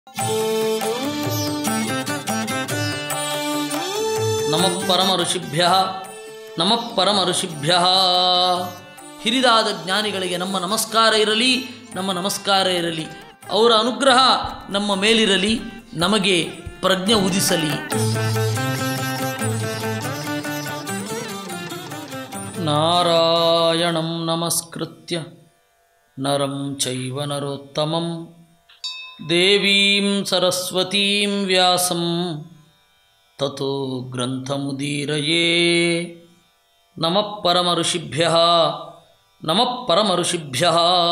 ನಮಃ ಪರಮ ಋಷಿಭ್ಯ ನಮಃ ಪರಮ ಋಷಿಭ್ಯ ಹಿರಿದಾದ ಜ್ಞಾನಿಗಳಿಗೆ ನಮ್ಮ ನಮಸ್ಕಾರ ಇರಲಿ ನಮ್ಮ ನಮಸ್ಕಾರ ಇರಲಿ ಅವರ ಅನುಗ್ರಹ ನಮ್ಮ ಮೇಲಿರಲಿ ನಮಗೆ ಪ್ರಜ್ಞೆ ಉದಿಸಲಿ ನಾರಾಯಣಂ ನಮಸ್ಕೃತ್ಯ ನರಂ ಚೈವ ನರೋತ್ತಮಂ ದೇವೀಂ ಸರಸ್ವತೀಂ ವ್ಯಾಸಂ ತಥೋ ಗ್ರಂಥಮುದೀರಯೇ ನಮಃ ಪರಮ ಋಷಿಭ್ಯ ನಮಃ ಪರಮ ಋಷಿಭ್ಯ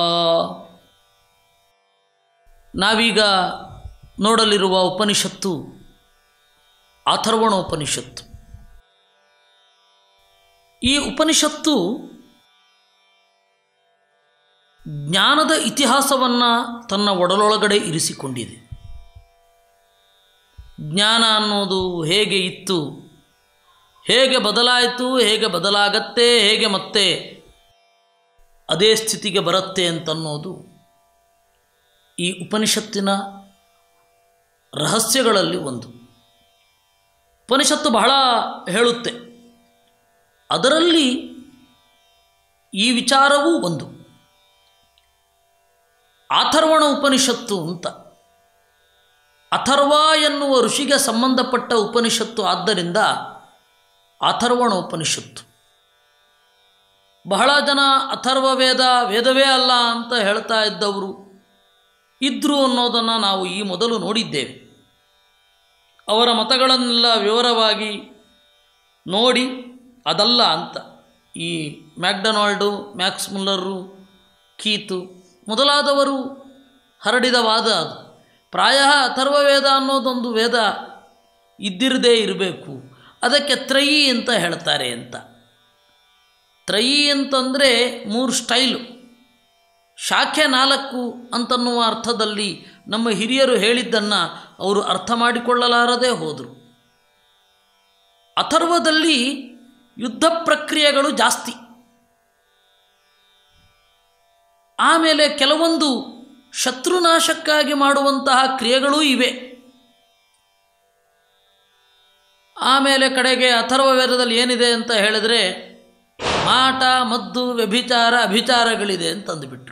ನಾವೀಗ ನೋಡಲಿರುವ ಉಪನಿಷತ್ತು ಅಥರ್ವಣೋಪನಿಷತ್ತು ಈ ಉಪನಿಷತ್ತು ಜ್ಞಾನದ ಇತಿಹಾಸವನ್ನು ತನ್ನ ಒಡಲೊಳಗಡೆ ಇರಿಸಿಕೊಂಡಿದೆ ಜ್ಞಾನ ಅನ್ನೋದು ಹೇಗೆ ಇತ್ತು ಹೇಗೆ ಬದಲಾಯಿತು ಹೇಗೆ ಬದಲಾಗತ್ತೆ ಹೇಗೆ ಮತ್ತೆ ಅದೇ ಸ್ಥಿತಿಗೆ ಬರುತ್ತೆ ಅಂತನ್ನೋದು ಈ ಉಪನಿಷತ್ತಿನ ರಹಸ್ಯಗಳಲ್ಲಿ ಒಂದು ಉಪನಿಷತ್ತು ಬಹಳ ಹೇಳುತ್ತೆ ಅದರಲ್ಲಿ ಈ ವಿಚಾರವೂ ಒಂದು ಅಥರ್ವಣ ಉಪನಿಷತ್ತು ಅಂತ ಅಥರ್ವ ಎನ್ನುವ ಋಷಿಗೆ ಸಂಬಂಧಪಟ್ಟ ಉಪನಿಷತ್ತು ಆದ್ದರಿಂದ ಅಥರ್ವಣ ಉಪನಿಷತ್ತು ಬಹಳ ಜನ ಅಥರ್ವ ವೇದ ವೇದವೇ ಅಲ್ಲ ಅಂತ ಹೇಳ್ತಾ ಇದ್ದವರು ಇದ್ರು ಅನ್ನೋದನ್ನು ನಾವು ಈ ಮೊದಲು ನೋಡಿದ್ದೇವೆ ಅವರ ಮತಗಳನ್ನೆಲ್ಲ ವಿವರವಾಗಿ ನೋಡಿ ಅದಲ್ಲ ಅಂತ ಈ ಮ್ಯಾಕ್ಡೊನಾಲ್ಡು ಮ್ಯಾಕ್ಸ್ ಮುಲ್ಲರು ಕೀತು ಮೊದಲಾದವರು ಹರಡಿದ ವಾದ ಅದು ಪ್ರಾಯ ಅಥರ್ವ ವೇದ ಅನ್ನೋದೊಂದು ವೇದ ಇದ್ದಿರದೇ ಇರಬೇಕು ಅದಕ್ಕೆ ತ್ರಯಿ ಅಂತ ಹೇಳ್ತಾರೆ ಅಂತ ತ್ರಯಿ ಅಂತಂದರೆ ಮೂರು ಸ್ಟೈಲು ಶಾಖೆ ನಾಲ್ಕು ಅಂತನ್ನುವ ಅರ್ಥದಲ್ಲಿ ನಮ್ಮ ಹಿರಿಯರು ಹೇಳಿದ್ದನ್ನು ಅವರು ಅರ್ಥ ಮಾಡಿಕೊಳ್ಳಲಾರದೇ ಹೋದರು ಅಥರ್ವದಲ್ಲಿ ಯುದ್ಧ ಪ್ರಕ್ರಿಯೆಗಳು ಜಾಸ್ತಿ ಆಮೇಲೆ ಕೆಲವೊಂದು ಶತ್ರುನಾಶಕ್ಕಾಗಿ ಮಾಡುವಂತಹ ಕ್ರಿಯೆಗಳೂ ಇವೆ ಆಮೇಲೆ ಕಡೆಗೆ ಅಥರ್ವ ವೇದದಲ್ಲಿ ಏನಿದೆ ಅಂತ ಹೇಳಿದ್ರೆ ಮಾಟ ಮದ್ದು ವ್ಯಭಿಚಾರ ಅಭಿಚಾರಗಳಿದೆ ಅಂತ ಅಂದುಬಿಟ್ರು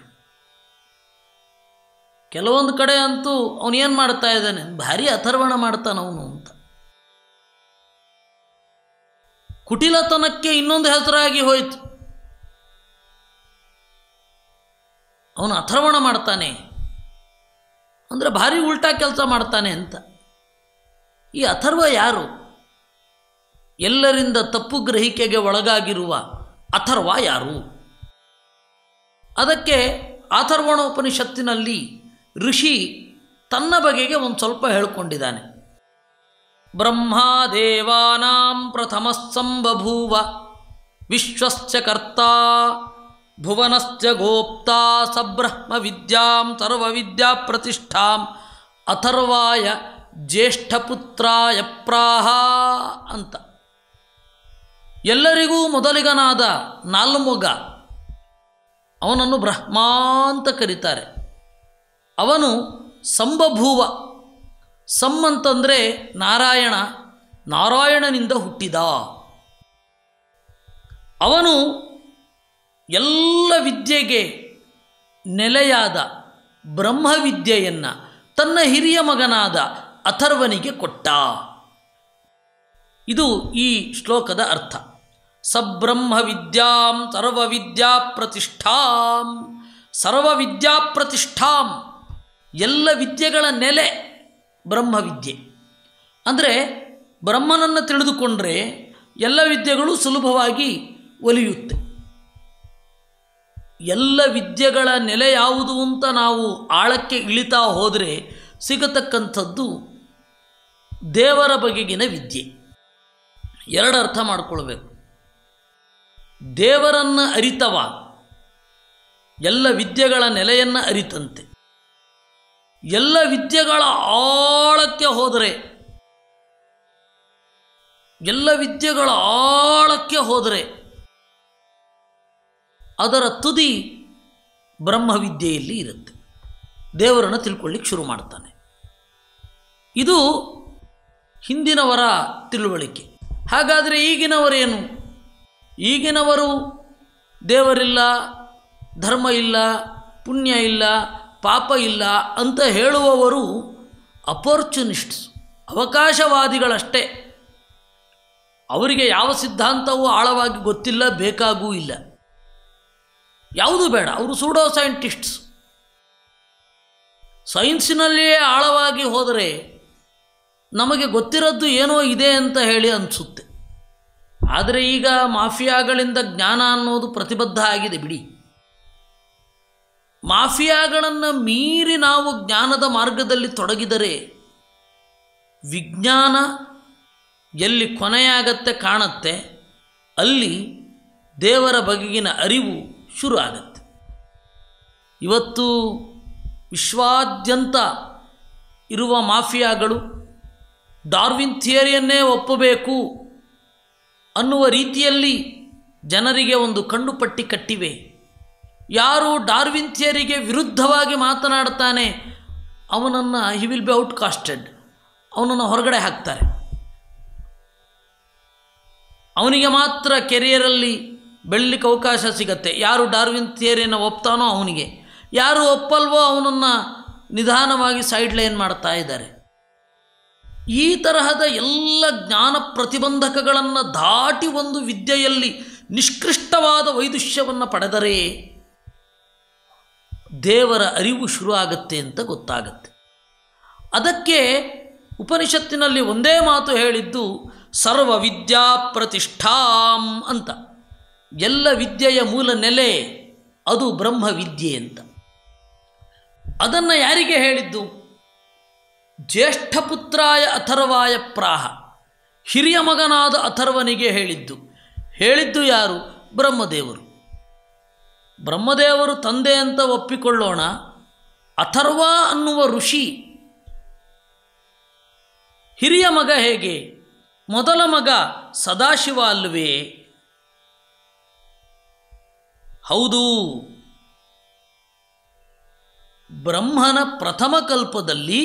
ಕೆಲವೊಂದು ಕಡೆ ಅಂತೂ ಅವನೇನು ಮಾಡ್ತಾ ಇದ್ದಾನೆ ಭಾರಿ ಅಥರ್ವಣ ಮಾಡ್ತಾನೆ ಅವನು ಅಂತ ಕುಟಿಲತನಕ್ಕೆ ಇನ್ನೊಂದು ಹೆಸರಾಗಿ ಹೋಯಿತು ಅವನು ಅಥರ್ವಣ ಮಾಡ್ತಾನೆ ಅಂದರೆ ಭಾರಿ ಉಲ್ಟಾ ಕೆಲಸ ಮಾಡ್ತಾನೆ ಅಂತ ಈ ಅಥರ್ವ ಯಾರು ಎಲ್ಲರಿಂದ ತಪ್ಪು ಗ್ರಹಿಕೆಗೆ ಒಳಗಾಗಿರುವ ಅಥರ್ವ ಯಾರು ಅದಕ್ಕೆ ಅಥರ್ವಣೋಪನಿಷತ್ತಿನಲ್ಲಿ ಋಷಿ ತನ್ನ ಬಗೆಗೆ ಒಂದು ಸ್ವಲ್ಪ ಹೇಳ್ಕೊಂಡಿದ್ದಾನೆ ಬ್ರಹ್ಮಾದೇವಾನಾಂ ಪ್ರಥಮ ಸಂಬಭೂವ ವಿಶ್ವಶ್ಚ ಕರ್ತಾ ಭುವನಶ್ಚ ಗೋಪ್ತಾ ಸಬ್ರಹ್ಮ ವಿದ್ಯಾಂ ಸರ್ವವಿದ್ಯಾ ಪ್ರತಿಷ್ಠಾಂ ಅಥರ್ವಾಯ ಜ್ಯೇಷ್ಠಪುತ್ರಾಯ ಪ್ರಾಹ ಅಂತ ಎಲ್ಲರಿಗೂ ಮೊದಲಿಗನಾದ ನಾಲ್ಮುಗ ಅವನನ್ನು ಬ್ರಹ್ಮ ಅಂತ ಕರೀತಾರೆ ಅವನು ಸಂಬಭೂವ ಸಮ್ ಅಂತಂದರೆ ನಾರಾಯಣ ನಾರಾಯಣನಿಂದ ಹುಟ್ಟಿದ ಅವನು ಎಲ್ಲ ವಿದ್ಯೆಗೆ ನೆಲೆಯಾದ ಬ್ರಹ್ಮವಿದ್ಯೆಯನ್ನು ತನ್ನ ಹಿರಿಯ ಮಗನಾದ ಅಥರ್ವನಿಗೆ ಕೊಟ್ಟ ಇದು ಈ ಶ್ಲೋಕದ ಅರ್ಥ ಸಬ್ರಹ್ಮ ವಿದ್ಯಾಂ ಸರ್ವವಿದ್ಯಾ ಪ್ರತಿಷ್ಠಾಂ ಸರ್ವವಿದ್ಯಾ ಪ್ರತಿಷ್ಠಾಂ ಎಲ್ಲ ವಿದ್ಯೆಗಳ ನೆಲೆ ಬ್ರಹ್ಮವಿದ್ಯೆ ಅಂದರೆ ಬ್ರಹ್ಮನನ್ನು ತಿಳಿದುಕೊಂಡ್ರೆ ಎಲ್ಲ ವಿದ್ಯೆಗಳು ಸುಲಭವಾಗಿ ಒಲಿಯುತ್ತೆ ಎಲ್ಲ ವಿದ್ಯೆಗಳ ನೆಲೆ ಯಾವುದು ಅಂತ ನಾವು ಆಳಕ್ಕೆ ಇಳಿತಾ ಹೋದರೆ ಸಿಗತಕ್ಕಂಥದ್ದು ದೇವರ ಬಗೆಗಿನ ವಿದ್ಯೆ ಎರಡು ಅರ್ಥ ಮಾಡಿಕೊಳ್ಬೇಕು ದೇವರನ್ನು ಅರಿತವ ಎಲ್ಲ ವಿದ್ಯೆಗಳ ನೆಲೆಯನ್ನು ಅರಿತಂತೆ ಎಲ್ಲ ವಿದ್ಯೆಗಳ ಆಳಕ್ಕೆ ಹೋದರೆ ಎಲ್ಲ ವಿದ್ಯೆಗಳ ಆಳಕ್ಕೆ ಹೋದರೆ ಅದರ ತುದಿ ಬ್ರಹ್ಮವಿದ್ಯೆಯಲ್ಲಿ ಇರುತ್ತೆ ದೇವರನ್ನು ತಿಳ್ಕೊಳ್ಳಿಕ್ಕೆ ಶುರು ಮಾಡ್ತಾನೆ ಇದು ಹಿಂದಿನವರ ತಿಳುವಳಿಕೆ ಹಾಗಾದರೆ ಈಗಿನವರೇನು ಈಗಿನವರು ದೇವರಿಲ್ಲ ಧರ್ಮ ಇಲ್ಲ ಪುಣ್ಯ ಇಲ್ಲ ಪಾಪ ಇಲ್ಲ ಅಂತ ಹೇಳುವವರು ಅಪರ್ಚುನಿಸ್ಟ್ಸ್ ಅವಕಾಶವಾದಿಗಳಷ್ಟೇ ಅವರಿಗೆ ಯಾವ ಸಿದ್ಧಾಂತವೂ ಆಳವಾಗಿ ಗೊತ್ತಿಲ್ಲ ಬೇಕಾಗೂ ಇಲ್ಲ ಯಾವುದು ಬೇಡ ಅವರು ಸೂಡೋ ಸೈಂಟಿಸ್ಟ್ಸ್ ಸೈನ್ಸಿನಲ್ಲಿಯೇ ಆಳವಾಗಿ ಹೋದರೆ ನಮಗೆ ಗೊತ್ತಿರೋದು ಏನೋ ಇದೆ ಅಂತ ಹೇಳಿ ಅನಿಸುತ್ತೆ ಆದರೆ ಈಗ ಮಾಫಿಯಾಗಳಿಂದ ಜ್ಞಾನ ಅನ್ನೋದು ಪ್ರತಿಬದ್ಧ ಆಗಿದೆ ಬಿಡಿ ಮಾಫಿಯಾಗಳನ್ನು ಮೀರಿ ನಾವು ಜ್ಞಾನದ ಮಾರ್ಗದಲ್ಲಿ ತೊಡಗಿದರೆ ವಿಜ್ಞಾನ ಎಲ್ಲಿ ಕೊನೆಯಾಗತ್ತೆ ಕಾಣತ್ತೆ ಅಲ್ಲಿ ದೇವರ ಬಗೆಗಿನ ಅರಿವು ಶುರು ಆಗತ್ತೆ ಇವತ್ತು ವಿಶ್ವಾದ್ಯಂತ ಇರುವ ಮಾಫಿಯಾಗಳು ಡಾರ್ವಿನ್ ಥಿಯರಿಯನ್ನೇ ಒಪ್ಪಬೇಕು ಅನ್ನುವ ರೀತಿಯಲ್ಲಿ ಜನರಿಗೆ ಒಂದು ಕಣ್ಣುಪಟ್ಟಿ ಕಟ್ಟಿವೆ ಯಾರು ಡಾರ್ವಿನ್ ಥಿಯರಿಗೆ ವಿರುದ್ಧವಾಗಿ ಮಾತನಾಡ್ತಾನೆ ಅವನನ್ನು he will be out casted ಅವನನ್ನು ಹೊರಗಡೆ ಹಾಕ್ತಾರೆ ಅವನಿಗೆ ಮಾತ್ರ ಕೆರಿಯರಲ್ಲಿ ಬೆಳಲಿಕ್ಕೆ ಅವಕಾಶ ಸಿಗತ್ತೆ ಯಾರು ಡಾರ್ವಿನ್ ಥಿಯರಿಯನ್ನು ಒಪ್ತಾನೋ ಅವನಿಗೆ ಯಾರು ಒಪ್ಪಲ್ವೋ ಅವನನ್ನು ನಿಧಾನವಾಗಿ ಸೈಡ್ ಲೈನ್ ಮಾಡ್ತಾ ಇದ್ದಾರೆ ಈ ತರಹದ ಎಲ್ಲ ಜ್ಞಾನ ಪ್ರತಿಬಂಧಕಗಳನ್ನು ದಾಟಿ ಒಂದು ವಿದ್ಯೆಯಲ್ಲಿ ನಿಷ್ಕೃಷ್ಟವಾದ ವೈದುಷ್ಯವನ್ನು ಪಡೆದರೆ ದೇವರ ಅರಿವು ಶುರು ಆಗತ್ತೆ ಅಂತ ಗೊತ್ತಾಗತ್ತೆ ಅದಕ್ಕೆ ಉಪನಿಷತ್ತಿನಲ್ಲಿ ಒಂದೇ ಮಾತು ಹೇಳಿದ್ದು ಸರ್ವ ವಿದ್ಯಾ ಪ್ರತಿಷ್ಠಾಂ ಅಂತ ಎಲ್ಲ ವಿದ್ಯೆಯ ಮೂಲ ನೆಲೆ ಅದು ಬ್ರಹ್ಮವಿದ್ಯೆ ಅಂತ ಅದನ್ನು ಯಾರಿಗೆ ಹೇಳಿದ್ದು ಜ್ಯೇಷ್ಠಪುತ್ರಾಯ ಅಥರ್ವಾಯ ಪ್ರಾಹ ಹಿರಿಯ ಮಗನಾದ ಅಥರ್ವನಿಗೆ ಹೇಳಿದ್ದು ಹೇಳಿದ್ದು ಯಾರು ಬ್ರಹ್ಮದೇವರು ಬ್ರಹ್ಮದೇವರು ತಂದೆ ಅಂತ ಒಪ್ಪಿಕೊಳ್ಳೋಣ ಅಥರ್ವ ಅನ್ನುವ ಋಷಿ ಹಿರಿಯ ಮಗ ಹೇಗೆ ಮೊದಲ ಮಗ ಸದಾಶಿವ ಅಲ್ವೇ ಹೌದು ಬ್ರಹ್ಮನ ಪ್ರಥಮ ಕಲ್ಪದಲ್ಲಿ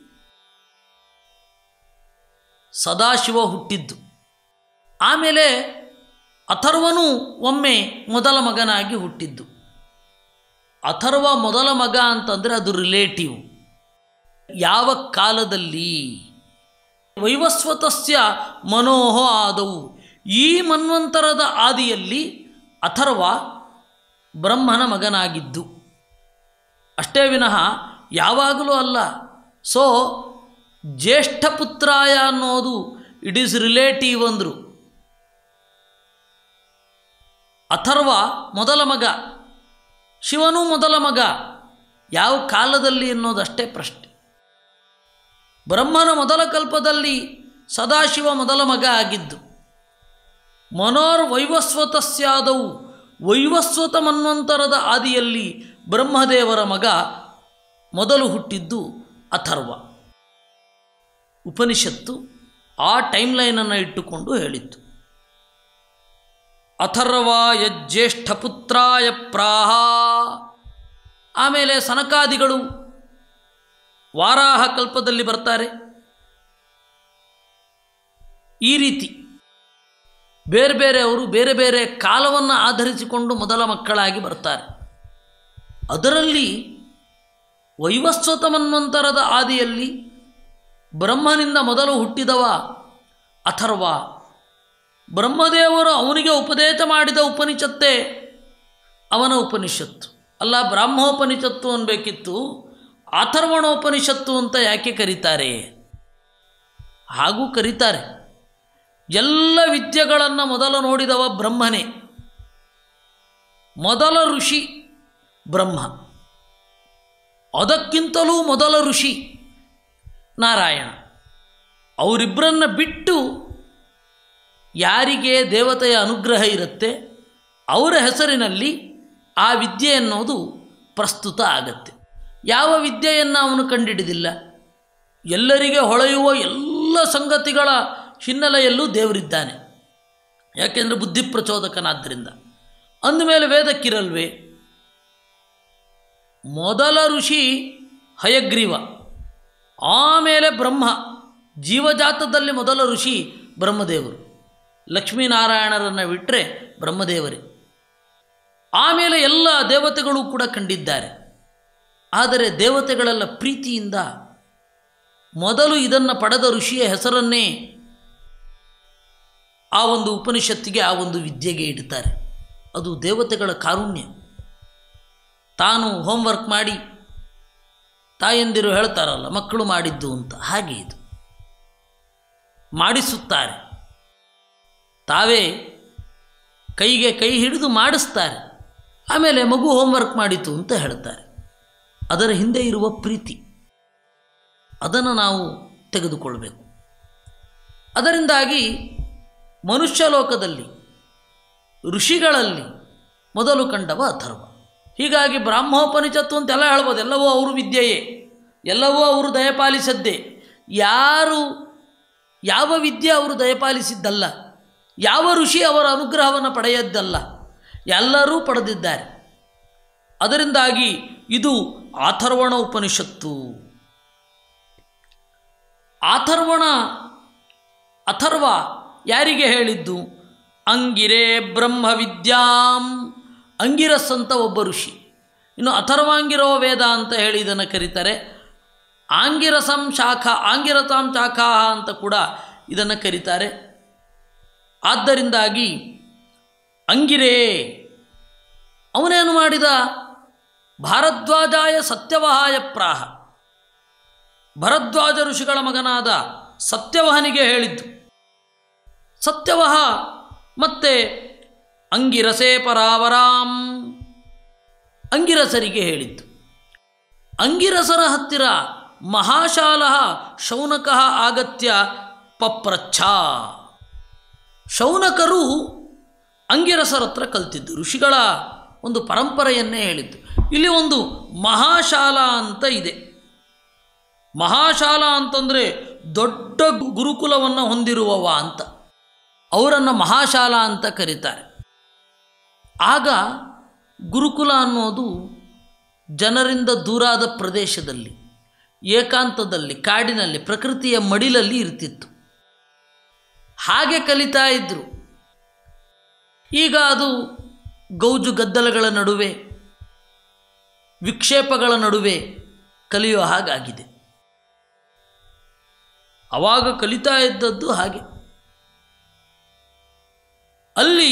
ಸದಾಶಿವ ಹುಟ್ಟಿದ್ದು ಆಮೇಲೆ ಅಥರ್ವನು ಒಮ್ಮೆ ಮೊದಲ ಮಗನಾಗಿ ಹುಟ್ಟಿದ್ದು ಅಥರ್ವ ಮೊದಲ ಮಗ ಅಂತಂದರೆ ಅದು ರಿಲೇಟಿವ್ ಯಾವ ಕಾಲದಲ್ಲಿ ವೈವಸ್ವತಸ್ಯ ಮನೋಹ ಆದವು ಈ ಮನ್ವಂತರದ ಆದಿಯಲ್ಲಿ ಅಥರ್ವ ಬ್ರಹ್ಮನ ಮಗನಾಗಿದ್ದು ಅಷ್ಟೇ ವಿನಃ ಯಾವಾಗಲೂ ಅಲ್ಲ ಸೊ ಜ್ಯೇಷ್ಠ ಪುತ್ರಾಯ ಅನ್ನೋದು ಇಟ್ ಈಸ್ ರಿಲೇಟಿವ್ ಅಂದರು ಅಥರ್ವ ಮೊದಲ ಮಗ ಶಿವನೂ ಮೊದಲ ಮಗ ಯಾವ ಕಾಲದಲ್ಲಿ ಅನ್ನೋದಷ್ಟೇ ಪ್ರಶ್ನೆ ಬ್ರಹ್ಮನ ಮೊದಲ ಕಲ್ಪದಲ್ಲಿ ಸದಾಶಿವ ಮೊದಲ ಮಗ ಆಗಿದ್ದು ಮನೋರ್ ವೈವಸ್ವತಸ್ಯಾದವು ವೈವಸ್ವತ ಮನ್ವಂತರದ ಆದಿಯಲ್ಲಿ ಬ್ರಹ್ಮದೇವರ ಮಗ ಮೊದಲು ಹುಟ್ಟಿದ್ದು ಅಥರ್ವ ಉಪನಿಷತ್ತು ಆ ಟೈಮ್ ಲೈನನ್ನು ಇಟ್ಟುಕೊಂಡು ಹೇಳಿತ್ತು ಅಥರ್ವಾಯ ಜ್ಯೇಷ್ಠ ಪುತ್ರಾಯ ಪ್ರಾಹ ಆಮೇಲೆ ಸನಕಾದಿಗಳು ವಾರಾಹ ಕಲ್ಪದಲ್ಲಿ ಬರ್ತಾರೆ ಈ ರೀತಿ ಬೇರೆ ಬೇರೆ ಅವರು ಬೇರೆ ಬೇರೆ ಕಾಲವನ್ನು ಆಧರಿಸಿಕೊಂಡು ಮೊದಲ ಮಕ್ಕಳಾಗಿ ಬರ್ತಾರೆ ಅದರಲ್ಲಿ ವೈವಸ್ವತ ಮನ್ವಂತರದ ಆದಿಯಲ್ಲಿ ಬ್ರಹ್ಮನಿಂದ ಮೊದಲು ಹುಟ್ಟಿದವ ಅಥರ್ವ ಬ್ರಹ್ಮದೇವರು ಅವನಿಗೆ ಉಪದೇಶ ಮಾಡಿದ ಉಪನಿಷತ್ತೇ ಅವನ ಉಪನಿಷತ್ತು ಅಲ್ಲ ಬ್ರಾಹ್ಮೋಪನಿಷತ್ತು ಅನ್ಬೇಕಿತ್ತು ಅಥರ್ವಣೋಪನಿಷತ್ತು ಅಂತ ಯಾಕೆ ಕರೀತಾರೆ ಹಾಗೂ ಕರೀತಾರೆ ಎಲ್ಲ ವಿದ್ಯೆಗಳನ್ನು ಮೊದಲು ನೋಡಿದವ ಬ್ರಹ್ಮನೇ ಮೊದಲ ಋಷಿ ಬ್ರಹ್ಮ ಅದಕ್ಕಿಂತಲೂ ಮೊದಲ ಋಷಿ ನಾರಾಯಣ ಅವರಿಬ್ಬರನ್ನು ಬಿಟ್ಟು ಯಾರಿಗೆ ದೇವತೆಯ ಅನುಗ್ರಹ ಇರುತ್ತೆ ಅವರ ಹೆಸರಿನಲ್ಲಿ ಆ ವಿದ್ಯೆ ಅನ್ನೋದು ಪ್ರಸ್ತುತ ಆಗತ್ತೆ ಯಾವ ವಿದ್ಯೆಯನ್ನು ಅವನು ಕಂಡಿಡಿದಿಲ್ಲ ಎಲ್ಲರಿಗೆ ಹೊಳೆಯುವ ಎಲ್ಲ ಸಂಗತಿಗಳ ಹಿನ್ನೆಲೆಯಲ್ಲೂ ದೇವರಿದ್ದಾನೆ ಯಾಕೆಂದರೆ ಬುದ್ಧಿ ಪ್ರಚೋದಕನಾದ್ದರಿಂದ ಅಂದಮೇಲೆ ವೇದಕ್ಕಿರಲ್ವೇ ಮೊದಲ ಋಷಿ ಹಯಗ್ರೀವ ಆಮೇಲೆ ಬ್ರಹ್ಮ ಜೀವಜಾತದಲ್ಲಿ ಮೊದಲ ಋಷಿ ಬ್ರಹ್ಮದೇವರು ಲಕ್ಷ್ಮೀನಾರಾಯಣರನ್ನು ಬಿಟ್ಟರೆ ಬ್ರಹ್ಮದೇವರೇ ಆಮೇಲೆ ಎಲ್ಲ ದೇವತೆಗಳು ಕೂಡ ಕಂಡಿದ್ದಾರೆ ಆದರೆ ದೇವತೆಗಳೆಲ್ಲ ಪ್ರೀತಿಯಿಂದ ಮೊದಲು ಇದನ್ನು ಪಡೆದ ಋಷಿಯ ಹೆಸರನ್ನೇ ಆ ಒಂದು ಉಪನಿಷತ್ತಿಗೆ ಆ ಒಂದು ವಿದ್ಯೆಗೆ ಇಡ್ತಾರೆ ಅದು ದೇವತೆಗಳ ಕಾರುಣ್ಯ ತಾನು ಹೋಮ್ವರ್ಕ್ ಮಾಡಿ ತಾಯಂದಿರು ಹೇಳ್ತಾರಲ್ಲ ಮಕ್ಕಳು ಮಾಡಿದ್ದು ಅಂತ ಹಾಗೆ ಇದು ಮಾಡಿಸುತ್ತಾರೆ ತಾವೇ ಕೈಗೆ ಕೈ ಹಿಡಿದು ಮಾಡಿಸ್ತಾರೆ ಆಮೇಲೆ ಮಗು ಹೋಮ್ವರ್ಕ್ ಮಾಡಿತು ಅಂತ ಹೇಳ್ತಾರೆ ಅದರ ಹಿಂದೆ ಇರುವ ಪ್ರೀತಿ ಅದನ್ನು ನಾವು ತೆಗೆದುಕೊಳ್ಬೇಕು ಅದರಿಂದಾಗಿ ಮನುಷ್ಯ ಲೋಕದಲ್ಲಿ ಋಷಿಗಳಲ್ಲಿ ಮೊದಲು ಕಂಡವ ಅಥರ್ವ ಹೀಗಾಗಿ ಬ್ರಾಹ್ಮೋಪನಿಷತ್ತು ಅಂತೆಲ್ಲ ಹೇಳ್ಬೋದು ಎಲ್ಲವೂ ಅವರು ವಿದ್ಯೆಯೇ ಎಲ್ಲವೂ ಅವರು ದಯಪಾಲಿಸದ್ದೇ ಯಾರು ಯಾವ ವಿದ್ಯೆ ಅವರು ದಯಪಾಲಿಸಿದ್ದಲ್ಲ ಯಾವ ಋಷಿ ಅವರ ಅನುಗ್ರಹವನ್ನು ಪಡೆಯದ್ದಲ್ಲ ಎಲ್ಲರೂ ಪಡೆದಿದ್ದಾರೆ ಅದರಿಂದಾಗಿ ಇದು ಆಥರ್ವಣ ಉಪನಿಷತ್ತು ಆಥರ್ವಣ ಅಥರ್ವ ಯಾರಿಗೆ ಹೇಳಿದ್ದು ಅಂಗಿರೇ ಬ್ರಹ್ಮವಿದ್ಯಾಂ ಅಂಗಿರಸ್ ಅಂತ ಒಬ್ಬ ಋಷಿ ಇನ್ನು ಅಥರ್ವಾಂಗಿರೋ ವೇದ ಅಂತ ಹೇಳಿ ಇದನ್ನು ಕರೀತಾರೆ ಆಂಗಿರಸಂ ಶಾಖಾ ಆಂಗಿರತಾಂ ಶಾಖಾ ಅಂತ ಕೂಡ ಇದನ್ನು ಕರೀತಾರೆ ಆದ್ದರಿಂದಾಗಿ ಅಂಗಿರೇ ಅವನೇನು ಮಾಡಿದ ಭಾರದ್ವಾಜಾಯ ಸತ್ಯವಹಾಯ ಪ್ರಾಹ ಭರದ್ವಾಜ ಋಷಿಗಳ ಮಗನಾದ ಸತ್ಯವಹನಿಗೆ ಹೇಳಿದ್ದು ಸತ್ಯವಹ ಮತ್ತೆ ಅಂಗಿರಸೇ ಪರಾವರಾಂ ಅಂಗಿರಸರಿಗೆ ಹೇಳಿದ್ದು ಅಂಗಿರಸರ ಹತ್ತಿರ ಮಹಾಶಾಲ ಶೌನಕ ಆಗತ್ಯ ಪಪ್ರಚ್ಛ ಶೌನಕರು ಅಂಗಿರಸರ ಹತ್ರ ಕಲ್ತಿದ್ದು ಋಷಿಗಳ ಒಂದು ಪರಂಪರೆಯನ್ನೇ ಹೇಳಿದ್ದು ಇಲ್ಲಿ ಒಂದು ಮಹಾಶಾಲ ಅಂತ ಇದೆ ಮಹಾಶಾಲ ಅಂತಂದರೆ ದೊಡ್ಡ ಗುರುಕುಲವನ್ನು ಹೊಂದಿರುವವ ಅಂತ ಅವರನ್ನು ಮಹಾಶಾಲ ಅಂತ ಕರೀತಾರೆ ಆಗ ಗುರುಕುಲ ಅನ್ನೋದು ಜನರಿಂದ ದೂರಾದ ಪ್ರದೇಶದಲ್ಲಿ ಏಕಾಂತದಲ್ಲಿ ಕಾಡಿನಲ್ಲಿ ಪ್ರಕೃತಿಯ ಮಡಿಲಲ್ಲಿ ಇರ್ತಿತ್ತು ಹಾಗೆ ಕಲಿತಾ ಇದ್ದರು ಈಗ ಅದು ಗೌಜು ಗದ್ದಲಗಳ ನಡುವೆ ವಿಕ್ಷೇಪಗಳ ನಡುವೆ ಕಲಿಯೋ ಹಾಗಾಗಿದೆ ಅವಾಗ ಕಲಿತಾ ಇದ್ದದ್ದು ಹಾಗೆ ಅಲ್ಲಿ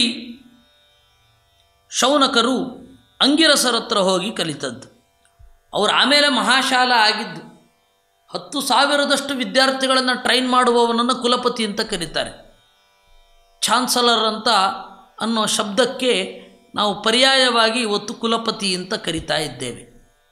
ಶೌನಕರು ಅಂಗಿರಸರ ಹತ್ರ ಹೋಗಿ ಕಲಿತದ್ದು ಅವರು ಆಮೇಲೆ ಮಹಾಶಾಲ ಆಗಿದ್ದು ಹತ್ತು ಸಾವಿರದಷ್ಟು ವಿದ್ಯಾರ್ಥಿಗಳನ್ನು ಟ್ರೈನ್ ಮಾಡುವವನನ್ನು ಕುಲಪತಿ ಅಂತ ಕರೀತಾರೆ ಚಾನ್ಸಲರ್ ಅಂತ ಅನ್ನೋ ಶಬ್ದಕ್ಕೆ ನಾವು ಪರ್ಯಾಯವಾಗಿ ಇವತ್ತು ಕುಲಪತಿ ಅಂತ ಕರಿತಾ ಇದ್ದೇವೆ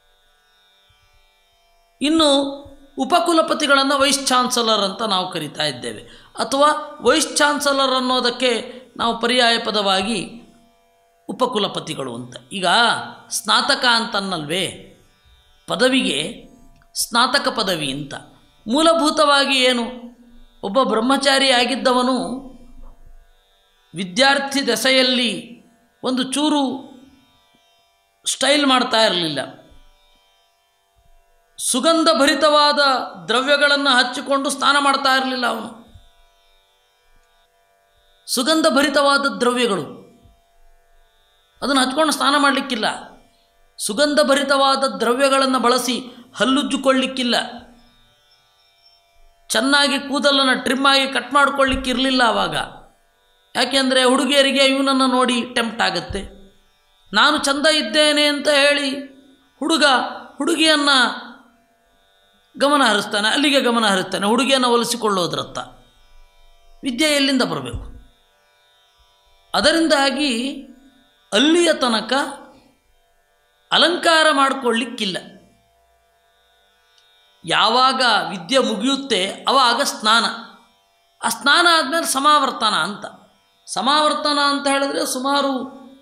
ಇನ್ನು ಉಪಕುಲಪತಿಗಳನ್ನು ವೈಸ್ ಚಾನ್ಸಲರ್ ಅಂತ ನಾವು ಕರಿತಾ ಇದ್ದೇವೆ ಅಥವಾ ವೈಸ್ ಚಾನ್ಸಲರ್ ಅನ್ನೋದಕ್ಕೆ ನಾವು ಪರ್ಯಾಯ ಪದವಾಗಿ ಉಪಕುಲಪತಿಗಳು ಅಂತ ಈಗ ಸ್ನಾತಕ ಅಂತನ್ನಲ್ವೇ ಪದವಿಗೆ ಸ್ನಾತಕ ಪದವಿ ಅಂತ ಮೂಲಭೂತವಾಗಿ ಏನು ಒಬ್ಬ ಬ್ರಹ್ಮಚಾರಿ ಆಗಿದ್ದವನು ವಿದ್ಯಾರ್ಥಿ ದೆಸೆಯಲ್ಲಿ ಒಂದು ಚೂರು ಸ್ಟೈಲ್ ಮಾಡ್ತಾ ಇರಲಿಲ್ಲ ಸುಗಂಧ ಭರಿತವಾದ ದ್ರವ್ಯಗಳನ್ನು ಹಚ್ಚಿಕೊಂಡು ಸ್ನಾನ ಮಾಡ್ತಾ ಇರಲಿಲ್ಲ ಅವನು ಸುಗಂಧ ಭರಿತವಾದ ದ್ರವ್ಯಗಳು ಅದನ್ನು ಹಚ್ಕೊಂಡು ಸ್ನಾನ ಮಾಡಲಿಕ್ಕಿಲ್ಲ ಸುಗಂಧ ಭರಿತವಾದ ದ್ರವ್ಯಗಳನ್ನು ಬಳಸಿ ಹಲ್ಲುಜ್ಜಿಕೊಳ್ಳಿಕ್ಕಿಲ್ಲ ಚೆನ್ನಾಗಿ ಕೂದಲನ್ನು ಟ್ರಿಮ್ ಆಗಿ ಕಟ್ ಮಾಡ್ಕೊಳ್ಳಿಕ್ಕಿರಲಿಲ್ಲ ಆವಾಗ ಯಾಕೆಂದರೆ ಹುಡುಗಿಯರಿಗೆ ಇವನನ್ನು ನೋಡಿ ಟೆಂಪ್ಟ್ ಆಗುತ್ತೆ ನಾನು ಚಂದ ಇದ್ದೇನೆ ಅಂತ ಹೇಳಿ ಹುಡುಗ ಹುಡುಗಿಯನ್ನು ಗಮನ ಹರಿಸ್ತಾನೆ ಅಲ್ಲಿಗೆ ಗಮನ ಹರಿಸ್ತಾನೆ ಹುಡುಗಿಯನ್ನು ಒಲಿಸಿಕೊಳ್ಳೋದ್ರತ್ತ ವಿದ್ಯೆ ಎಲ್ಲಿಂದ ಬರಬೇಕು ಅದರಿಂದಾಗಿ ಅಲ್ಲಿಯ ತನಕ ಅಲಂಕಾರ ಮಾಡಿಕೊಳ್ಳಿಕ್ಕಿಲ್ಲ ಯಾವಾಗ ವಿದ್ಯೆ ಮುಗಿಯುತ್ತೆ ಅವಾಗ ಸ್ನಾನ ಆ ಸ್ನಾನ ಆದಮೇಲೆ ಸಮಾವರ್ತನ ಅಂತ ಸಮಾವರ್ತನ ಅಂತ ಹೇಳಿದ್ರೆ ಸುಮಾರು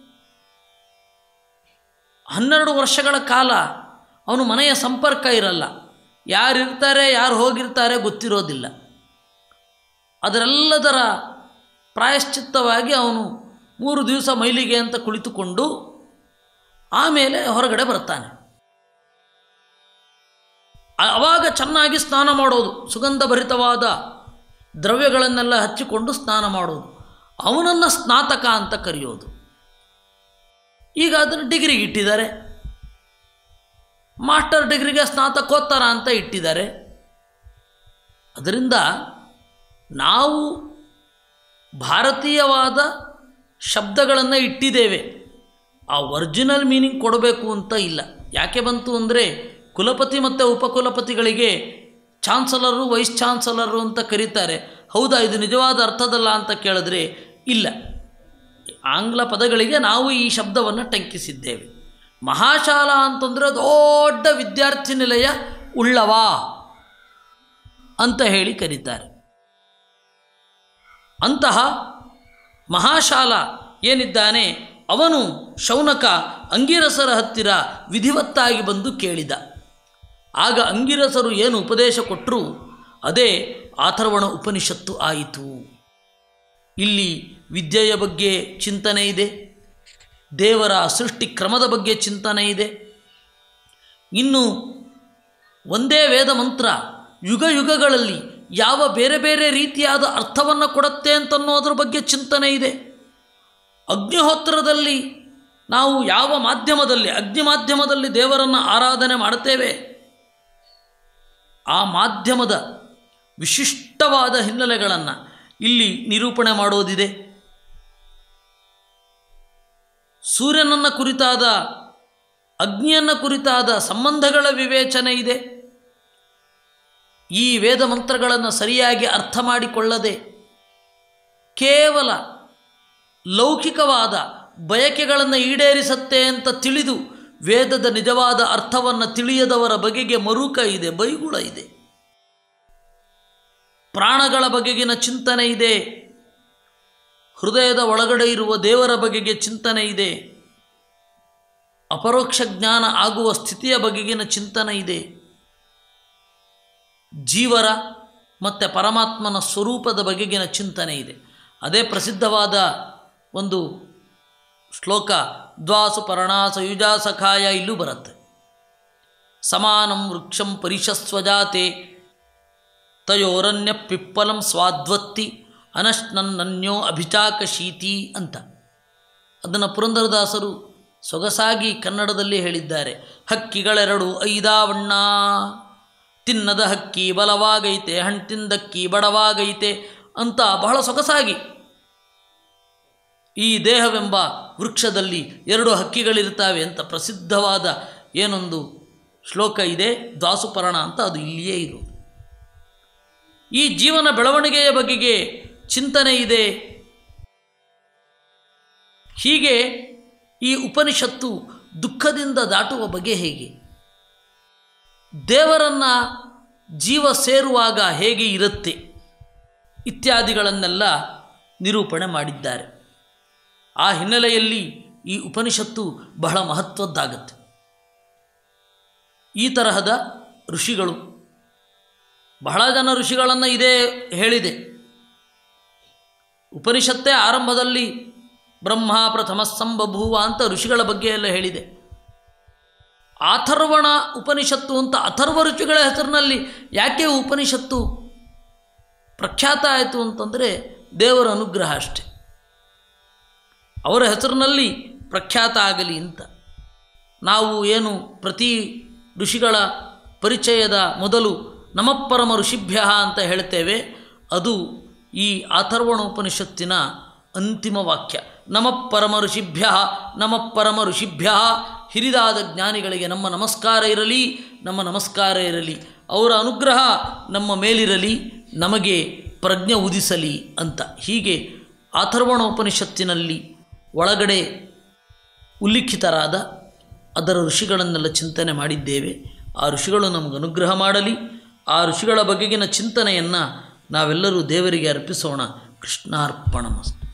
ಹನ್ನೆರಡು ವರ್ಷಗಳ ಕಾಲ ಅವನು ಮನೆಯ ಸಂಪರ್ಕ ಇರಲ್ಲ ಯಾರು ಇರ್ತಾರೆ ಯಾರು ಹೋಗಿರ್ತಾರೆ ಗೊತ್ತಿರೋದಿಲ್ಲ ಅದರೆಲ್ಲದರ ಪ್ರಾಯಶ್ಚಿತ್ತವಾಗಿ ಅವನು ಮೂರು ದಿವಸ ಮೈಲಿಗೆ ಅಂತ ಕುಳಿತುಕೊಂಡು ಆಮೇಲೆ ಹೊರಗಡೆ ಬರ್ತಾನೆ ಆ- ಆವಾಗ ಚೆನ್ನಾಗಿ ಸ್ನಾನ ಮಾಡೋದು ಸುಗಂಧಭರಿತವಾದ ದ್ರವ್ಯಗಳನ್ನೆಲ್ಲ ಹಚ್ಚಿಕೊಂಡು ಸ್ನಾನ ಮಾಡೋದು ಅವನನ್ನು ಸ್ನಾತಕ ಅಂತ ಕರೆಯೋದು ಈಗ ಅದನ್ನು ಡಿಗ್ರಿಗೆ ಇಟ್ಟಿದ್ದಾರೆ ಮಾಸ್ಟರ್ ಡಿಗ್ರಿಗೆ ಸ್ನಾತಕೋತ್ತರ ಅಂತ ಇಟ್ಟಿದ್ದಾರೆ ಅದರಿಂದ ನಾವು ಭಾರತೀಯವಾದ ಶಬ್ದಗಳನ್ನು ಇಟ್ಟಿದ್ದೇವೆ ಆ ಒರಿಜಿನಲ್ ಮೀನಿಂಗ್ ಕೊಡಬೇಕು ಅಂತ ಇಲ್ಲ ಯಾಕೆ ಬಂತು ಅಂದರೆ ಕುಲಪತಿ ಮತ್ತು ಉಪಕುಲಪತಿಗಳಿಗೆ ಚಾನ್ಸಲರು ವೈಸ್ ಚಾನ್ಸಲರು ಅಂತ ಕರೀತಾರೆ ಹೌದಾ ಇದು ನಿಜವಾದ ಅರ್ಥದಲ್ಲ ಅಂತ ಕೇಳಿದ್ರೆ ಇಲ್ಲ ಆಂಗ್ಲ ಪದಗಳಿಗೆ ನಾವು ಈ ಶಬ್ದವನ್ನು ಟಂಕಿಸಿದ್ದೇವೆ ಮಹಾಶಾಲಾ ಅಂತಂದರೆ ದೊಡ್ಡ ವಿದ್ಯಾರ್ಥಿ ನಿಲಯ ಉಳ್ಳವ ಅಂತ ಹೇಳಿ ಕರೀತಾರೆ ಅಂತಹ ಮಹಾಶಾಲ ಏನಿದ್ದಾನೆ ಅವನು ಶೌನಕ ಅಂಗಿರಸರ ಹತ್ತಿರ ವಿಧಿವತ್ತಾಗಿ ಬಂದು ಕೇಳಿದ ಆಗ ಅಂಗಿರಸರು ಏನು ಉಪದೇಶ ಕೊಟ್ಟರು ಅದೇ ಅಥರ್ವಣ ಉಪನಿಷತ್ತು ಆಯಿತು ಇಲ್ಲಿ ವಿದ್ಯೆಯ ಬಗ್ಗೆ ಚಿಂತನೆ ಇದೆ ದೇವರ ಸೃಷ್ಟಿ ಕ್ರಮದ ಬಗ್ಗೆ ಚಿಂತನೆ ಇದೆ ಇನ್ನು ಒಂದೇ ವೇದ ಮಂತ್ರ ಯುಗ ಯುಗಗಳಲ್ಲಿ ಯಾವ ಬೇರೆ ಬೇರೆ ರೀತಿಯಾದ ಅರ್ಥವನ್ನು ಕೊಡುತ್ತೆ ಅಂತನ್ನೋದ್ರ ಬಗ್ಗೆ ಚಿಂತನೆ ಇದೆ ಅಗ್ನಿಹೋತ್ರದಲ್ಲಿ ನಾವು ಯಾವ ಮಾಧ್ಯಮದಲ್ಲಿ ಅಗ್ನಿ ಮಾಧ್ಯಮದಲ್ಲಿ ದೇವರನ್ನು ಆರಾಧನೆ ಮಾಡುತ್ತೇವೆ ಆ ಮಾಧ್ಯಮದ ವಿಶಿಷ್ಟವಾದ ಹಿನ್ನೆಲೆಗಳನ್ನು ಇಲ್ಲಿ ನಿರೂಪಣೆ ಮಾಡೋದಿದೆ ಸೂರ್ಯನನ್ನು ಕುರಿತಾದ ಅಗ್ನಿಯನ್ನು ಕುರಿತಾದ ಸಂಬಂಧಗಳ ವಿವೇಚನೆ ಇದೆ ಈ ವೇದ ಮಂತ್ರಗಳನ್ನು ಸರಿಯಾಗಿ ಅರ್ಥ ಮಾಡಿಕೊಳ್ಳದೆ ಕೇವಲ ಲೌಕಿಕವಾದ ಬಯಕೆಗಳನ್ನು ಈಡೇರಿಸತ್ತೆ ಅಂತ ತಿಳಿದು ವೇದದ ನಿಜವಾದ ಅರ್ಥವನ್ನು ತಿಳಿಯದವರ ಬಗೆಗೆ ಮರುಕ ಇದೆ ಬೈಗುಳ ಇದೆ ಪ್ರಾಣಗಳ ಬಗೆಗಿನ ಚಿಂತನೆ ಇದೆ ಹೃದಯದ ಒಳಗಡೆ ಇರುವ ದೇವರ ಬಗೆಗೆ ಚಿಂತನೆ ಇದೆ ಅಪರೋಕ್ಷ ಜ್ಞಾನ ಆಗುವ ಸ್ಥಿತಿಯ ಬಗೆಗಿನ ಚಿಂತನೆ ಇದೆ ಜೀವರ ಮತ್ತು ಪರಮಾತ್ಮನ ಸ್ವರೂಪದ ಬಗೆಗಿನ ಚಿಂತನೆ ಇದೆ ಅದೇ ಪ್ರಸಿದ್ಧವಾದ ಒಂದು ಶ್ಲೋಕ ದ್ವಾಸು ಪರ್ಣಾಸ ಯುಜಾ ಸಖಾಯ ಇಲ್ಲೂ ಬರುತ್ತೆ ಸಮಾನಂ ವೃಕ್ಷಂ ಪರಿಶಸ್ವಜಾತೆ ತಯೋರನ್ಯ ಪಿಪ್ಪಲಂ ಸ್ವಾದ್ವತ್ತಿ ಅನಶ್ನನ್ನನ್ಯೋ ಅಭಿಚಾಕ ಶೀತಿ ಅಂತ ಅದನ್ನು ಪುರಂದರದಾಸರು ಸೊಗಸಾಗಿ ಕನ್ನಡದಲ್ಲಿ ಹೇಳಿದ್ದಾರೆ ಹಕ್ಕಿಗಳೆರಡು ಐದಾವಣ್ಣ ತಿನ್ನದ ಹಕ್ಕಿ ಬಲವಾಗೈತೆ ಹಣ್ಣು ತಿಂದಕ್ಕಿ ಬಡವಾಗೈತೆ ಅಂತ ಬಹಳ ಸೊಗಸಾಗಿ ಈ ದೇಹವೆಂಬ ವೃಕ್ಷದಲ್ಲಿ ಎರಡು ಹಕ್ಕಿಗಳಿರ್ತಾವೆ ಅಂತ ಪ್ರಸಿದ್ಧವಾದ ಏನೊಂದು ಶ್ಲೋಕ ಇದೆ ದಾಸುಪರ್ಣ ಅಂತ ಅದು ಇಲ್ಲಿಯೇ ಇರೋದು ಈ ಜೀವನ ಬೆಳವಣಿಗೆಯ ಬಗೆಗೆ ಚಿಂತನೆ ಇದೆ ಹೀಗೆ ಈ ಉಪನಿಷತ್ತು ದುಃಖದಿಂದ ದಾಟುವ ಬಗೆ ಹೇಗೆ ದೇವರನ್ನು ಜೀವ ಸೇರುವಾಗ ಹೇಗೆ ಇರುತ್ತೆ ಇತ್ಯಾದಿಗಳನ್ನೆಲ್ಲ ನಿರೂಪಣೆ ಮಾಡಿದ್ದಾರೆ ಆ ಹಿನ್ನೆಲೆಯಲ್ಲಿ ಈ ಉಪನಿಷತ್ತು ಬಹಳ ಮಹತ್ವದ್ದಾಗತ್ತೆ ಈ ತರಹದ ಋಷಿಗಳು ಬಹಳ ಜನ ಋಷಿಗಳನ್ನು ಇದೇ ಹೇಳಿದೆ ಉಪನಿಷತ್ತೇ ಆರಂಭದಲ್ಲಿ ಬ್ರಹ್ಮ ಪ್ರಥಮ ಸಂಬಭೂವ ಅಂತ ಋಷಿಗಳ ಬಗ್ಗೆ ಎಲ್ಲ ಹೇಳಿದೆ ಅಥರ್ವಣ ಉಪನಿಷತ್ತು ಅಂತ ಅಥರ್ವ ಋಷಿಗಳ ಹೆಸರಿನಲ್ಲಿ ಯಾಕೆ ಉಪನಿಷತ್ತು ಪ್ರಖ್ಯಾತ ಆಯಿತು ಅಂತಂದರೆ ದೇವರ ಅನುಗ್ರಹ ಅಷ್ಟೆ ಅವರ ಹೆಸರಿನಲ್ಲಿ ಪ್ರಖ್ಯಾತ ಆಗಲಿ ಅಂತ ನಾವು ಏನು ಪ್ರತಿ ಋಷಿಗಳ ಪರಿಚಯದ ಮೊದಲು ನಮಪರಮ ಋಷಿಭ್ಯ ಅಂತ ಹೇಳ್ತೇವೆ ಅದು ಈ ಅಥರ್ವಣ ಉಪನಿಷತ್ತಿನ ಅಂತಿಮ ವಾಕ್ಯ ನಮ ಪರಮ ಋಷಿಭ್ಯ ನಮ ಪರಮ ಋಷಿಭ್ಯ ಹಿರಿದಾದ ಜ್ಞಾನಿಗಳಿಗೆ ನಮ್ಮ ನಮಸ್ಕಾರ ಇರಲಿ ನಮ್ಮ ನಮಸ್ಕಾರ ಇರಲಿ ಅವರ ಅನುಗ್ರಹ ನಮ್ಮ ಮೇಲಿರಲಿ ನಮಗೆ ಪ್ರಜ್ಞೆ ಉದಿಸಲಿ ಅಂತ ಹೀಗೆ ಅಥರ್ವಣ ಉಪನಿಷತ್ತಿನಲ್ಲಿ ಒಳಗಡೆ ಉಲ್ಲಿಖಿತರಾದ ಅದರ ಋಷಿಗಳನ್ನೆಲ್ಲ ಚಿಂತನೆ ಮಾಡಿದ್ದೇವೆ ಆ ಋಷಿಗಳು ನಮಗೆ ಅನುಗ್ರಹ ಮಾಡಲಿ ಆ ಋಷಿಗಳ ಬಗೆಗಿನ ಚಿಂತನೆಯನ್ನು ನಾವೆಲ್ಲರೂ ದೇವರಿಗೆ ಅರ್ಪಿಸೋಣ ಕೃಷ್ಣಾರ್ಪಣಮಸ್ತು